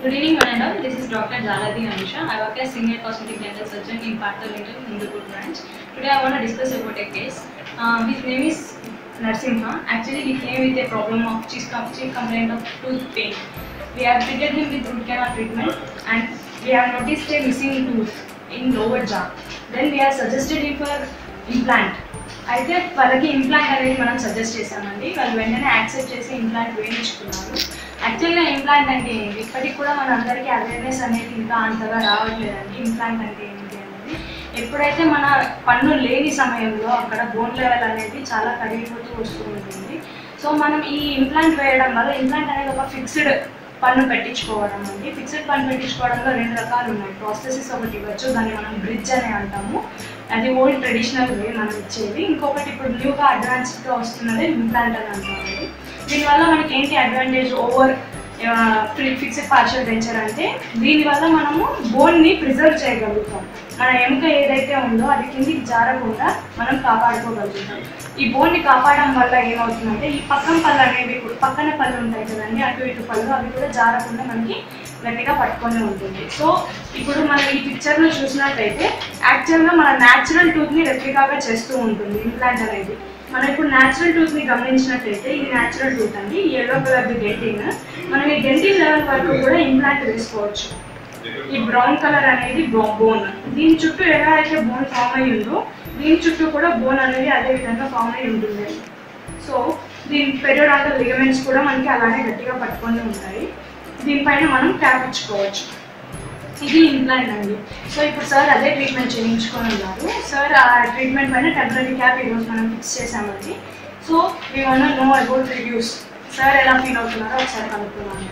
Good evening, madam. This is Dr. Jaladi Anusha. I work as senior cosmetic dental surgeon in Partha Dental, Hindupur branch. Today, I want to discuss about a case. Uh, his name is Narsimha. Actually, he came with a problem of chief, com- chief complaint of tooth pain. We have treated him with root canal treatment, and we have noticed a missing tooth in lower jaw. Then we have suggested him for implant. అయితే వాళ్ళకి implant అనేది మనం suggest చేసామండి వాళ్ళు వెంటనే accept చేసి implant వేయించుకున్నారు యాక్చువల్గా implant అంటే ఏంటి ఇప్పటికి కూడా మన అందరికీ అవేర్నెస్ అనేది ఇంకా అంతగా రావట్లేదండి ఇంప్లాంట్ అంటే ఏంటి అనేది ఎప్పుడైతే మన పన్ను లేని సమయంలో అక్కడ బోన్ లెవెల్ అనేది చాలా కరిగిపోతూ వస్తూ ఉంటుంది సో మనం ఈ ఇంప్లాంట్ వేయడం వల్ల ఇంప్లాంట్ అనేది ఒక ఫిక్స్డ్ పన్ను పెట్టించుకోవడం అండి ఫిక్స్డ్ పన్ను పెట్టించుకోవడంలో రెండు రకాలు ఉన్నాయి ప్రాసెసెస్ ఒకటి ఇవ్వచ్చు దాన్ని మనం బ్రిడ్జ్ అని అంటాము అది ఓల్డ్ ట్రెడిషనల్ వే మనం ఇచ్చేది ఇంకొకటి ఇప్పుడు న్యూగా అడ్వాన్స్డ్గా వస్తున్నది ఇంప్లాంట్ అని అంటామండి దీనివల్ల మనకి ఏంటి advantage over fixed partial denture అంటే దీనివల్ల మనము బోన్ని ప్రిజర్వ్ చేయగలుగుతాం మన ఎముక ఏదైతే ఉందో అది కిందికి జారకుండా మనం కాపాడుకోగలుగుతాం ఈ బోన్ని కాపాడడం వల్ల ఏమవుతుందంటే ఈ పక్కన పళ్ళు అనేవి కూడా పక్కన పళ్ళు ఉంటాయి కదండి అటు ఇటు పళ్ళు అవి కూడా జారకుండా మనకి గట్టిగా పట్టుకొని ఉంటుంది సో ఇప్పుడు మనం ఈ పిక్చర్లో చూసినట్టయితే యాక్చువల్గా మన న్యాచురల్ టూత్ని రెప్లికాగా చేస్తూ ఉంటుంది ఇంప్లాంట్ అనేది మనం ఇప్పుడు న్యాచురల్ టూత్ని గమనించినట్టయితే ఇది న్యాచురల్ టూత్ అండి ఈ ఎల్లో కలర్ డెంటిన్ మనం ఈ డెంటిన్ లెవెల్ వరకు కూడా ఇంప్లాంట్ వేసుకోవచ్చు ఈ బ్రౌన్ కలర్ అనేది బోన్ దీని చుట్టూ ఎలా అయితే బోన్ ఫామ్ అయి ఉందో దీని చుట్టూ కూడా బోన్ అనేది అదే విధంగా ఫామ్ అయి ఉంటుంది సో దీని పెరియోడాంటల్ లిగమెంట్స్ కూడా మనకి అలానే గట్టిగా పట్టుకొని ఉంటాయి దీనిపైన మనం క్యాప్ ఇచ్చుకోవచ్చు ఇది ఇంప్లాంట్ అండి సో ఇప్పుడు సార్ అదే ట్రీట్మెంట్ చేయించుకొని ఉన్నారు సార్ ఆ ట్రీట్మెంట్ పైన టెంపరీ క్యాప్ ఈరోజు మనం ఫిక్స్ చేసామండి so we wanna know about reviews sir ఎలా ఫీల్ అవుతున్నారో ఒకసారి కనుక్కున్నాను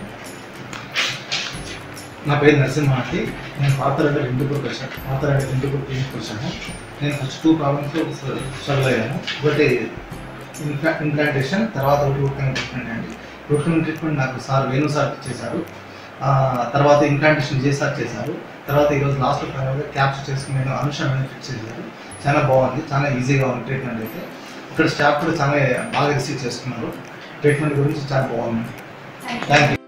నా పేరు నరసింహ అండి నేను పాతరాడ ఇంటిపూర్కి వచ్చాను పాతరాడ ఇంటిపూర్ క్లినిక్ వచ్చాను నేను ఫస్ట్ టూ ప్రాబ్లమ్స్ స్ట్రగుల్ అయ్యాను ఒకటి ఇంప్లా ఇంప్లాంటేషన్ తర్వాత ఒకటి రూట్ కెనాల్ ట్రీట్మెంట్ అండి రూట్ కెనాల్ ట్రీట్మెంట్ నాకు సార్ వేణు సార్ చేశారు ఆ, తర్వాత ఇంప్లాంటేషన్ విజయ్ సార్ చేశారు తర్వాత ఈరోజు లాస్ట్ ఫైనల్గా క్యాప్స్ చేసుకుని నేను అనుష అనేది ఫిక్స్ చేశారు చాలా బాగుంది చాలా ఈజీగా ఉంది ట్రీట్మెంట్ అయితే ఇక్కడ స్టాఫ్ కూడా చాలా బాగా రిసీవ్ చేసుకున్నారు ట్రీట్మెంట్ గురించి చాలా బాగుంది థ్యాంక్ యూ